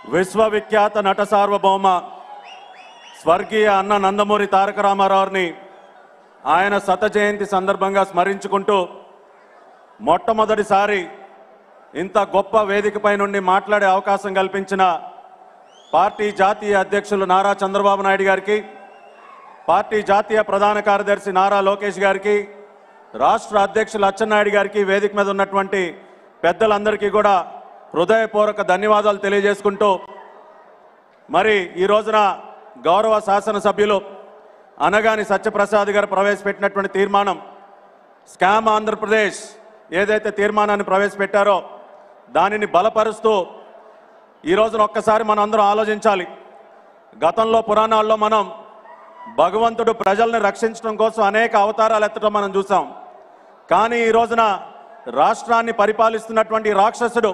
విశ్వవిఖ్యాత నట సార్వభౌమ స్వర్గీయ అన్న నందమూరి తారక రామారావుని ఆయన శత జయంతి సందర్భంగా స్మరించుకుంటూ మొట్టమొదటిసారి ఇంత గొప్ప వేదికపై నుండి మాట్లాడే అవకాశం కల్పించిన పార్టీ జాతీయ అధ్యక్షులు నారా చంద్రబాబు నాయుడు గారికి పార్టీ జాతీయ ప్రధాన కార్యదర్శి నారా లోకేష్ గారికి రాష్ట్ర అధ్యక్షులు అచ్చెన్నాయుడు గారికి వేదిక మీద ఉన్నటువంటి పెద్దలందరికీ కూడా హృదయపూర్వక ధన్యవాదాలు తెలియజేసుకుంటూ మరి ఈ రోజున గౌరవ శాసనసభ్యులు అనగాని సత్యప్రసాద్ గారు ప్రవేశపెట్టినటువంటి తీర్మానం స్కామ్ ఆంధ్రప్రదేశ్ ఏదైతే తీర్మానాన్ని ప్రవేశపెట్టారో దానిని బలపరుస్తూ ఈ రోజున ఒక్కసారి మనం అందరం ఆలోచించాలి గతంలో పురాణాల్లో మనం భగవంతుడు ప్రజల్ని రక్షించడం కోసం అనేక అవతారాలు ఎత్తడం మనం చూసాం కానీ ఈ రోజున రాష్ట్రాన్ని పరిపాలిస్తున్నటువంటి రాక్షసుడు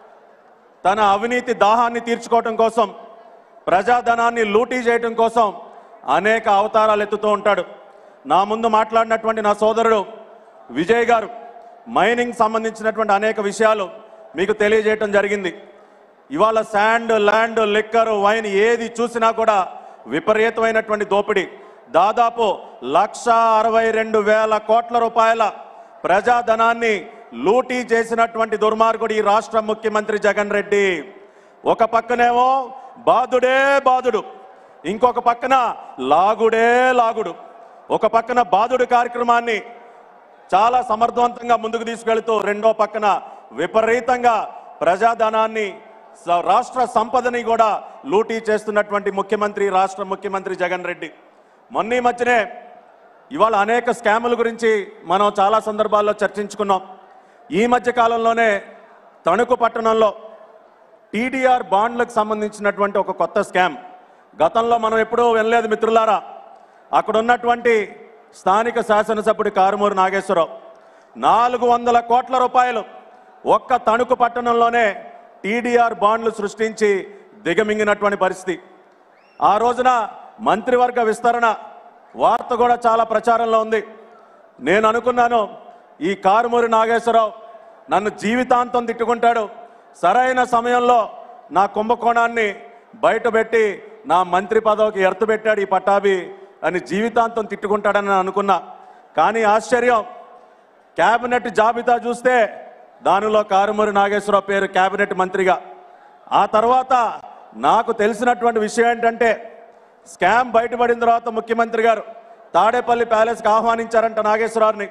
తన అవినీతి దాహాన్ని తీర్చుకోవటం కోసం ప్రజాధనాన్ని లూటీ చేయటం కోసం అనేక అవతారాలు ఎత్తుతూ ఉంటాడు నా ముందు మాట్లాడినటువంటి నా సోదరుడు విజయ్ గారు మైనింగ్ సంబంధించినటువంటి అనేక విషయాలు మీకు తెలియజేయటం జరిగింది ఇవాళ శాండ్ ల్యాండ్ లిక్కర్ వైన్ ఏది చూసినా కూడా విపరీతమైనటువంటి దోపిడీ దాదాపు లక్ష అరవై రెండు వేల కోట్ల రూపాయల ప్రజాధనాన్ని లూటీ చేసినటువంటి దుర్మార్గుడు ఈ రాష్ట్ర ముఖ్యమంత్రి జగన్ రెడ్డి ఒక పక్కనేమో బాధుడే బాధుడు ఇంకొక పక్కన లాగుడే లాగుడు ఒక పక్కన బాధుడు కార్యక్రమాన్ని చాలా సమర్థవంతంగా ముందుకు తీసుకెళ్తూ రెండో పక్కన విపరీతంగా ప్రజాధనాన్ని స- రాష్ట్ర సంపదని కూడా లూటీ చేస్తున్నటువంటి ముఖ్యమంత్రి రాష్ట్ర ముఖ్యమంత్రి జగన్ రెడ్డి మొన్న ఈ మధ్యనే ఇవాళ అనేక స్కాముల గురించి మనం చాలా సందర్భాల్లో చర్చించుకున్నాం ఈ మధ్య కాలంలోనే తణుకు పట్టణంలో టీడీఆర్ బాండ్లకు సంబంధించినటువంటి ఒక కొత్త స్కామ్ గతంలో మనం ఎప్పుడూ వినలేదు మిత్రులారా అక్కడ ఉన్నటువంటి స్థానిక శాసనసభ్యుడు కారుమూరు నాగేశ్వరరావు నాలుగు వందల కోట్ల రూపాయలు ఒక్క తణుకు పట్టణంలోనే టీడీఆర్ బాండ్లు సృష్టించి దిగమింగినటువంటి పరిస్థితి ఆ రోజున మంత్రివర్గ విస్తరణ వార్త కూడా చాలా ప్రచారంలో ఉంది నేను అనుకున్నాను ఈ కారుమూరి నాగేశ్వరరావు నన్ను జీవితాంతం తిట్టుకుంటాడు సరైన సమయంలో నా కుంభకోణాన్ని బయటపెట్టి నా మంత్రి పదవికి ఎర్తబెట్టాడు ఈ పట్టాభి అని జీవితాంతం తిట్టుకుంటాడని నేను అనుకున్నా కానీ ఆశ్చర్యం క్యాబినెట్ జాబితా చూస్తే దానిలో కారుమూరి నాగేశ్వరరావు పేరు క్యాబినెట్ మంత్రిగా ఆ తర్వాత నాకు తెలిసినటువంటి విషయం ఏంటంటే స్కామ్ బయటపడిన తర్వాత ముఖ్యమంత్రి గారు తాడేపల్లి ప్యాలెస్కి ఆహ్వానించారంట నాగేశ్వరరావుని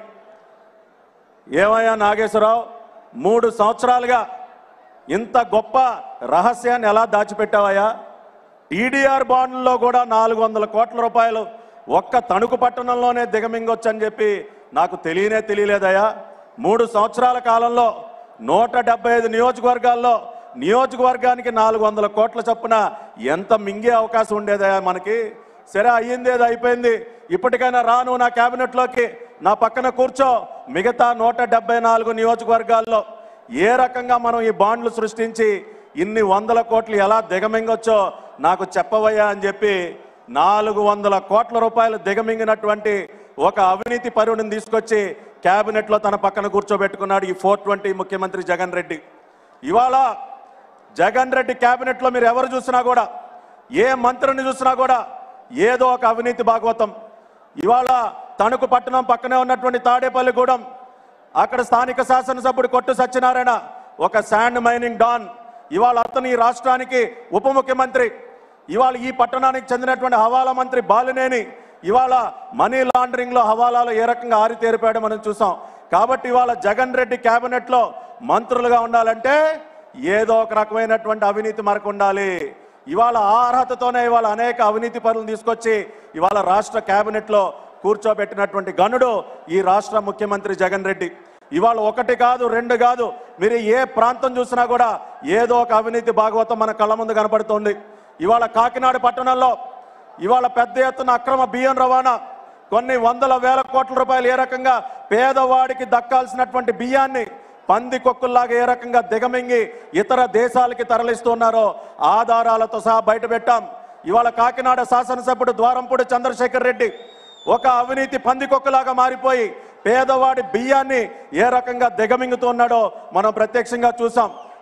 ఏమయ్యా నాగేశ్వరరావు మూడు సంవత్సరాలుగా ఇంత గొప్ప రహస్యాన్ని ఎలా దాచిపెట్టావయ్యా టీడీఆర్ బాండ్లో కూడా నాలుగు వందల కోట్ల రూపాయలు ఒక్క తణుకు పట్టణంలోనే దిగమింగొచ్చని చెప్పి నాకు తెలియనే తెలియలేదయ్యా మూడు సంవత్సరాల కాలంలో నూట డెబ్బై ఐదు నియోజకవర్గాల్లో నియోజకవర్గానికి నాలుగు వందల కోట్ల చొప్పున ఎంత మింగే అవకాశం ఉండేదయ్యా మనకి సరే అయ్యింది ఏదో అయిపోయింది ఇప్పటికైనా రాను నా క్యాబినెట్లోకి నా పక్కన కూర్చో మిగతా నూట డెబ్బై నాలుగు నియోజకవర్గాల్లో ఏ రకంగా మనం ఈ బాండ్లు సృష్టించి ఇన్ని వందల కోట్లు ఎలా దిగమింగొచ్చో నాకు చెప్పవయ్యా అని చెప్పి నాలుగు వందల కోట్ల రూపాయలు దిగమింగినటువంటి ఒక అవినీతి పరువుని తీసుకొచ్చి క్యాబినెట్లో తన పక్కన కూర్చోబెట్టుకున్నాడు ఈ ఫోర్ ట్వంటీ ముఖ్యమంత్రి జగన్ రెడ్డి ఇవాళ జగన్ రెడ్డి క్యాబినెట్లో మీరు ఎవరు చూసినా కూడా ఏ మంత్రిని చూసినా కూడా ఏదో ఒక అవినీతి భాగవతం ఇవాళ తణుకు పట్టణం పక్కనే ఉన్నటువంటి తాడేపల్లిగూడెం అక్కడ స్థానిక శాసనసభ్యుడు కొట్టు సత్యనారాయణ ఒక శాండ్ మైనింగ్ డాన్ ఇవాళ అతను ఈ రాష్ట్రానికి ఉప ముఖ్యమంత్రి ఇవాళ ఈ పట్టణానికి చెందినటువంటి హవాలా మంత్రి బాలినేని ఇవాళ మనీ లాండరింగ్ లో హవాలాలో ఏ రకంగా ఆరితేరిపాడో మనం చూసాం కాబట్టి ఇవాళ జగన్ రెడ్డి కేబినెట్ లో మంత్రులుగా ఉండాలంటే ఏదో ఒక రకమైనటువంటి అవినీతి మనకు ఉండాలి ఇవాళ ఆ అర్హతతోనే ఇవాళ అనేక అవినీతి పనులు తీసుకొచ్చి ఇవాళ రాష్ట్ర కేబినెట్ లో కూర్చోబెట్టినటువంటి గనుడు ఈ రాష్ట్ర ముఖ్యమంత్రి జగన్ రెడ్డి ఇవాళ ఒకటి కాదు రెండు కాదు మీరు ఏ ప్రాంతం చూసినా కూడా ఏదో ఒక అవినీతి భాగవతం మన కళ్ళ ముందు కనపడుతోంది ఇవాళ కాకినాడ పట్టణంలో ఇవాళ పెద్ద ఎత్తున అక్రమ బియ్యం రవాణా కొన్ని వందల వేల కోట్ల రూపాయలు ఏ రకంగా పేదవాడికి దక్కాల్సినటువంటి బియ్యాన్ని పంది కొక్కుల్లాగా ఏ రకంగా దిగమింగి ఇతర దేశాలకి తరలిస్తున్నారో ఆధారాలతో సహా బయట పెట్టాం ఇవాళ కాకినాడ శాసనసభ్యుడు ద్వారంపూడి చంద్రశేఖర్ రెడ్డి ఒక అవినీతి పందికొక్కలాగా మారిపోయి పేదవాడి బియ్యాన్ని ఏ రకంగా దిగమింగుతున్నాడో మనం ప్రత్యక్షంగా చూసాం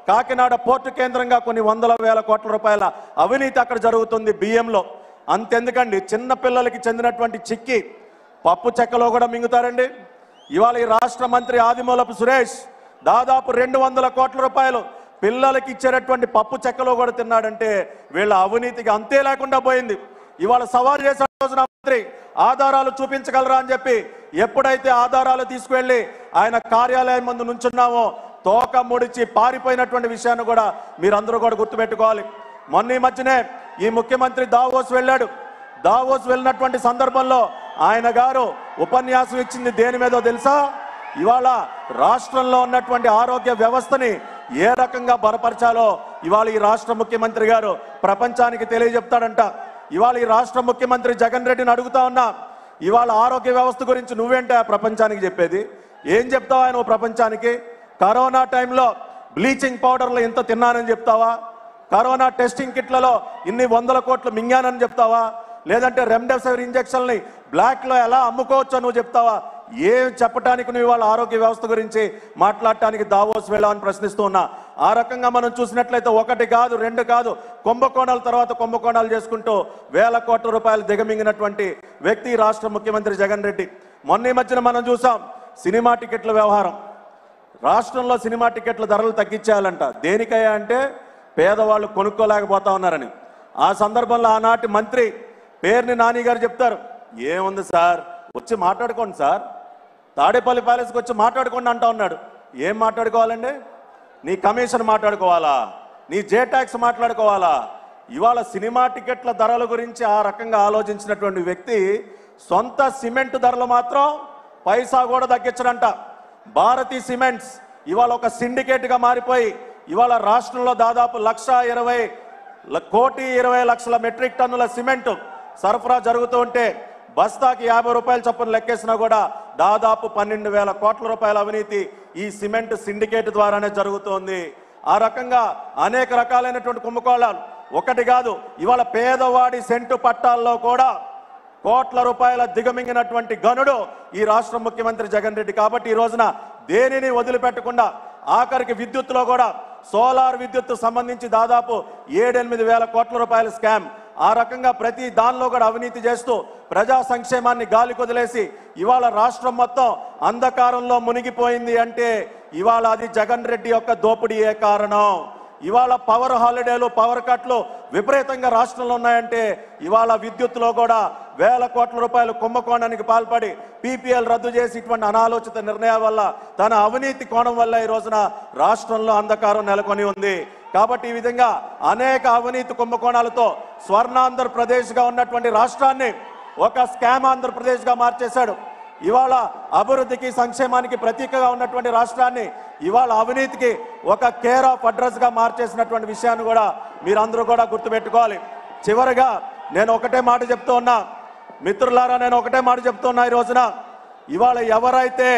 కాకినాడ పోర్టు కేంద్రంగా కొన్ని వందల వేల కోట్ల రూపాయల అవినీతి అక్కడ జరుగుతుంది బియ్యంలో అంతెందుకండి చిన్న పిల్లలకి చెందినటువంటి చిక్కి పప్పు చెక్కలో కూడా మింగుతారండి ఇవాళ ఈ రాష్ట్ర మంత్రి ఆదిమూలపు సురేష్ దాదాపు రెండు వందల కోట్ల రూపాయలు పిల్లలకి ఇచ్చేటటువంటి పప్పు చెక్కలో కూడా తిన్నాడంటే వీళ్ళ అవినీతికి అంతే లేకుండా పోయింది ఇవాళ సవాల్ చేసే రోజున మంత్రి ఆధారాలు చూపించగలరా అని చెప్పి ఎప్పుడైతే ఆధారాలు తీసుకువెళ్ళి ఆయన కార్యాలయం ముందు నుంచున్నామో తోక ముడిచి పారిపోయినటువంటి విషయాన్ని కూడా మీరందరూ కూడా గుర్తుపెట్టుకోవాలి మొన్న ఈ మధ్యనే ఈ ముఖ్యమంత్రి దావోస్ వెళ్ళాడు దావోస్ వెళ్ళినటువంటి సందర్భంలో ఆయన గారు ఉపన్యాసం ఇచ్చింది దేని మీదో తెలుసా ఇవాళ రాష్ట్రంలో ఉన్నటువంటి ఆరోగ్య వ్యవస్థని ఏ రకంగా బలపరచాలో ఇవాళ ఈ రాష్ట్ర ముఖ్యమంత్రి గారు ప్రపంచానికి తెలియజెప్తాడంట ఇవాళ ఈ రాష్ట్ర ముఖ్యమంత్రి జగన్ రెడ్డిని అడుగుతా ఉన్నా ఇవాళ ఆరోగ్య వ్యవస్థ గురించి నువ్వేంటే ఆ ప్రపంచానికి చెప్పేది ఏం చెప్తావా నువ్వు ప్రపంచానికి కరోనా టైంలో బ్లీచింగ్ పౌడర్లు ఇంత తిన్నానని చెప్తావా కరోనా టెస్టింగ్ కిట్లలో ఇన్ని వందల కోట్లు మింగానని చెప్తావా లేదంటే రెమ్డెసివిర్ ఇంజక్షన్ని బ్లాక్లో ఎలా అమ్ముకోవచ్చో నువ్వు చెప్తావా ఏం చెప్పడానికి నువ్వు ఇవాళ ఆరోగ్య వ్యవస్థ గురించి మాట్లాడటానికి దావోస్ వెళ్ళామని ప్రశ్నిస్తూ ఉన్నా ఆ రకంగా మనం చూసినట్లయితే ఒకటి కాదు రెండు కాదు కుంభకోణాల తర్వాత కుంభకోణాలు చేసుకుంటూ వేల కోట్ల రూపాయలు దిగమింగినటువంటి వ్యక్తి ఈ రాష్ట్ర ముఖ్యమంత్రి జగన్ రెడ్డి మొన్న ఈ మధ్యన మనం చూసాం సినిమా టికెట్ల వ్యవహారం రాష్ట్రంలో సినిమా టికెట్ల ధరలు తగ్గించేయాలంట దేనికయ్యా అంటే పేదవాళ్ళు కొనుక్కోలేకపోతా ఉన్నారని ఆ సందర్భంలో ఆనాటి మంత్రి పేరుని నాని గారు చెప్తారు ఏముంది సార్ వచ్చి మాట్లాడుకోండి సార్ తాడేపల్లి ప్యాలెస్కి వచ్చి మాట్లాడుకోండి అంటా ఉన్నాడు ఏం మాట్లాడుకోవాలండి నీ కమిషన్ మాట్లాడుకోవాలా నీ జే ట్యాక్స్ మాట్లాడుకోవాలా ఇవాళ సినిమా టికెట్ల ధరల గురించి ఆ రకంగా ఆలోచించినటువంటి వ్యక్తి సొంత సిమెంట్ ధరలు మాత్రం పైసా కూడా తగ్గించడంట భారతీ సిమెంట్స్ ఇవాళ ఒక సిండికేట్గా మారిపోయి ఇవాళ రాష్ట్రంలో దాదాపు లక్ష ఇరవై ల- కోటి ఇరవై లక్షల మెట్రిక్ టన్నుల సిమెంట్ సరఫరా జరుగుతూ ఉంటే బస్తాకి యాభై రూపాయల చొప్పున లెక్కేసినా కూడా దాదాపు పన్నెండు వేల కోట్ల రూపాయల అవినీతి ఈ సిమెంట్ సిండికేట్ ద్వారానే జరుగుతోంది ఆ రకంగా అనేక రకాలైనటువంటి కుంభకోణాలు ఒకటి కాదు ఇవాళ పేదవాడి సెంటు పట్టాల్లో కూడా కోట్ల రూపాయల దిగమింగినటువంటి గనుడు ఈ రాష్ట్ర ముఖ్యమంత్రి జగన్ రెడ్డి కాబట్టి ఈ రోజున దేనిని వదిలిపెట్టకుండా ఆఖరికి విద్యుత్తులో కూడా సోలార్ విద్యుత్ సంబంధించి దాదాపు ఏడెనిమిది వేల కోట్ల రూపాయల స్కామ్ ఆ రకంగా ప్రతి దానిలో కూడా అవినీతి చేస్తూ ప్రజా సంక్షేమాన్ని గాలి కొదిలేసి ఇవాళ రాష్ట్రం మొత్తం అంధకారంలో మునిగిపోయింది అంటే ఇవాళ అది జగన్ రెడ్డి యొక్క దోపిడీయే కారణం ఇవాళ పవర్ హాలిడేలు పవర్ కట్లు విపరీతంగా రాష్ట్రంలో ఉన్నాయంటే ఇవాళ విద్యుత్తులో కూడా వేల కోట్ల రూపాయలు కుంభకోణానికి పాల్పడి పీపీఎల్ రద్దు చేసి ఇటువంటి అనాలోచిత నిర్ణయాల వల్ల తన అవినీతి కోణం వల్ల ఈ రోజున రాష్ట్రంలో అంధకారం నెలకొని ఉంది కాబట్టి ఈ విధంగా అనేక అవినీతి కుంభకోణాలతో స్వర్ణాంధ్రప్రదేశ్గా ఉన్నటువంటి రాష్ట్రాన్ని ఒక స్కామ్ ఆంధ్రప్రదేశ్గా మార్చేశాడు ఇవాళ అభివృద్ధికి సంక్షేమానికి ప్రతీకగా ఉన్నటువంటి రాష్ట్రాన్ని ఇవాళ అవినీతికి ఒక కేర్ ఆఫ్ అడ్రస్ గా మార్చేసినటువంటి విషయాన్ని కూడా మీరందరూ కూడా గుర్తుపెట్టుకోవాలి చివరగా నేను ఒకటే మాట చెప్తూ ఉన్నా మిత్రులారా నేను ఒకటే మాట చెప్తున్నా ఈ రోజున ఇవాళ ఎవరైతే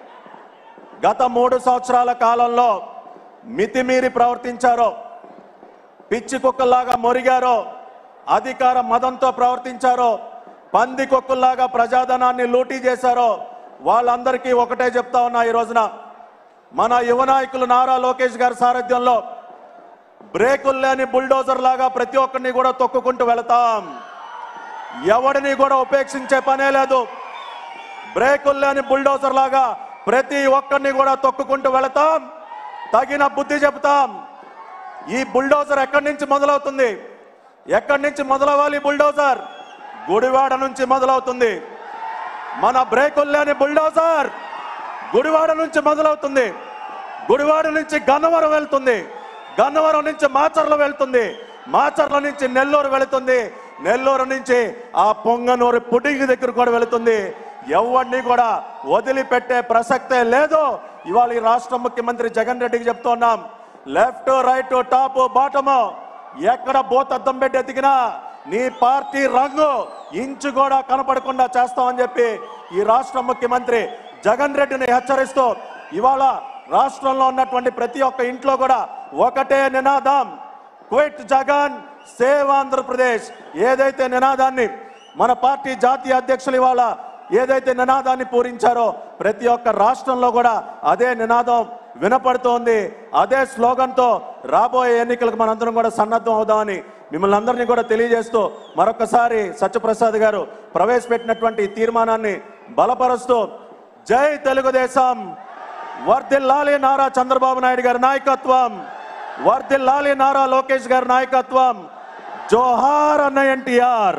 గత మూడు సంవత్సరాల కాలంలో మితిమీరి ప్రవర్తించారో పిచ్చి కుక్కల్లాగా మొరిగారో అధికార మదంతో ప్రవర్తించారో పంది కుక్కల్లాగా ప్రజాధనాన్ని లూటీ చేశారో వాళ్ళందరికీ ఒకటే చెప్తా ఉన్నా ఈ రోజున మన యువ నాయకులు నారా లోకేష్ గారి సారథ్యంలో బ్రేకులు లేని బుల్డోజర్ లాగా ప్రతి ఒక్కరిని కూడా తొక్కుకుంటూ వెళతాం ఎవడిని కూడా ఉపేక్షించే పనే లేదు బ్రేకులు లేని బుల్డోజర్ లాగా ప్రతి ఒక్కరిని కూడా తొక్కుకుంటూ వెళతాం తగిన బుద్ధి చెబుతాం ఈ బుల్డోజర్ ఎక్కడి నుంచి మొదలవుతుంది ఎక్కడి నుంచి మొదలవ్వాలి ఈ బుల్డోజర్ గుడివాడ నుంచి మొదలవుతుంది మన బ్రేకులు లేని బుల్డోజర్ గుడివాడ నుంచి మొదలవుతుంది గుడివాడ నుంచి గన్నవరం వెళ్తుంది గన్నవరం నుంచి మాచర్ల వెళ్తుంది మాచర్ల నుంచి నెల్లూరు వెళుతుంది నెల్లూరు నుంచి ఆ పొంగనూరు పుడింగి దగ్గర కూడా వెళుతుంది ఎవరిని కూడా వదిలిపెట్టే ప్రసక్తే లేదు ఇవాళ ఈ రాష్ట్ర ముఖ్యమంత్రి జగన్ రెడ్డికి చెప్తున్నాం లెఫ్ట్ రైట్ టాప్ బాటము ఎక్కడ బోతద్దం పెట్టి ఎతికినా నీ పార్టీ రంగు ఇంచు కూడా కనపడకుండా చేస్తామని చెప్పి ఈ రాష్ట్ర ముఖ్యమంత్రి జగన్ రెడ్డిని హెచ్చరిస్తూ ఇవాళ రాష్ట్రంలో ఉన్నటువంటి ప్రతి ఒక్క ఇంట్లో కూడా ఒకటే నినాదం క్విట్ జగన్ సేవ్ ఆంధ్రప్రదేశ్ ఏదైతే నినాదాన్ని మన పార్టీ జాతీయ అధ్యక్షులు ఇవాళ ఏదైతే నినాదాన్ని పూరించారో ప్రతి ఒక్క రాష్ట్రంలో కూడా అదే నినాదం వినపడుతోంది అదే స్లోగన్తో రాబోయే ఎన్నికలకు మనందరం కూడా సన్నద్ధం అవుదామని మిమ్మల్ని అందరినీ కూడా తెలియజేస్తూ మరొకసారి సత్యప్రసాద్ గారు ప్రవేశపెట్టినటువంటి ఈ తీర్మానాన్ని బలపరుస్తూ జై తెలుగుదేశం వర్ధిల్లాలి నారా చంద్రబాబు నాయుడు గారి నాయకత్వం వర్ధిల్లాలి నారా లోకేష్ గారి నాయకత్వం జోహార్ అన్న ఎన్టీఆర్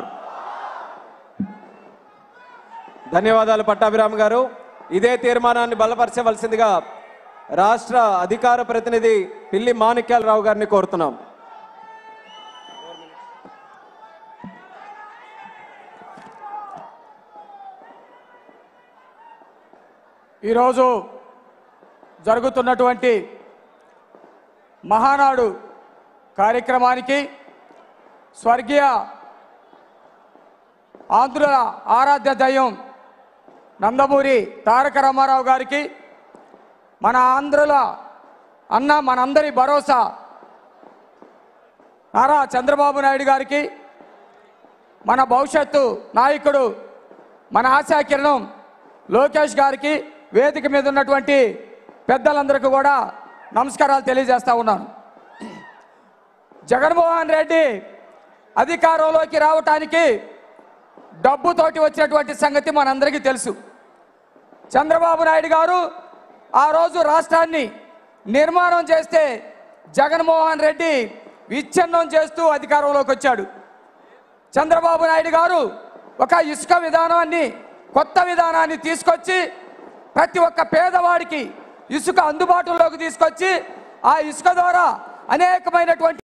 ధన్యవాదాలు పట్టాభిరామ్ గారు ఇదే తీర్మానాన్ని బలపరచవలసిందిగా రాష్ట్ర అధికార ప్రతినిధి పిల్లి మాణిక్యాలరావు గారిని కోరుతున్నాం ఈరోజు జరుగుతున్నటువంటి మహానాడు కార్యక్రమానికి స్వర్గీయ ఆంధ్రుల ఆరాధ్య దైవం నందమూరి తారక రామారావు గారికి మన ఆంధ్రుల అన్న మనందరి భరోసా నారా చంద్రబాబు నాయుడు గారికి మన భవిష్యత్తు నాయకుడు మన ఆశాకిరణం లోకేష్ గారికి వేదిక మీద ఉన్నటువంటి పెద్దలందరికీ కూడా నమస్కారాలు తెలియజేస్తా ఉన్నాను జగన్మోహన్ రెడ్డి అధికారంలోకి రావటానికి డబ్బుతోటి వచ్చినటువంటి సంగతి మనందరికీ తెలుసు చంద్రబాబు నాయుడు గారు ఆ రోజు రాష్ట్రాన్ని నిర్మాణం చేస్తే జగన్మోహన్ రెడ్డి విచ్ఛిన్నం చేస్తూ అధికారంలోకి వచ్చాడు చంద్రబాబు నాయుడు గారు ఒక ఇసుక విధానాన్ని కొత్త విధానాన్ని తీసుకొచ్చి ప్రతి ఒక్క పేదవాడికి ఇసుక అందుబాటులోకి తీసుకొచ్చి ఆ ఇసుక ద్వారా అనేకమైనటువంటి